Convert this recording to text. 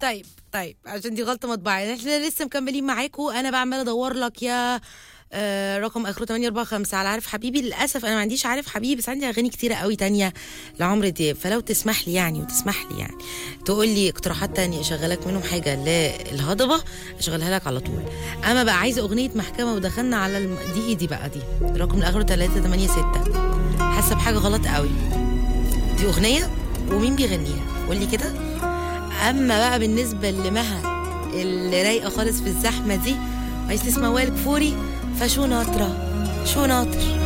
طيب طيب عشان دي غلطه مطبعيه احنا لسه مكملين معاكم انا بقى عماله ادور لك يا آه رقم اخره 845 على عارف حبيبي للاسف انا ما عنديش عارف حبيبي بس عندي اغاني كتيره قوي تانية لعمرو دياب فلو تسمح لي يعني وتسمح لي يعني تقول لي اقتراحات تانية اشغلك منهم حاجه للهضبه اشغلها لك على طول اما بقى عايزه اغنيه محكمه ودخلنا على الم... دي ايه دي بقى دي الرقم الاخره 386 حاسه بحاجه غلط قوي دي اغنيه ومين بيغنيها قول لي كده اما بقى بالنسبه لمها اللي رايقه خالص في الزحمه دي عايز تسمع وائل كفوري فشو ناطره شو ناطر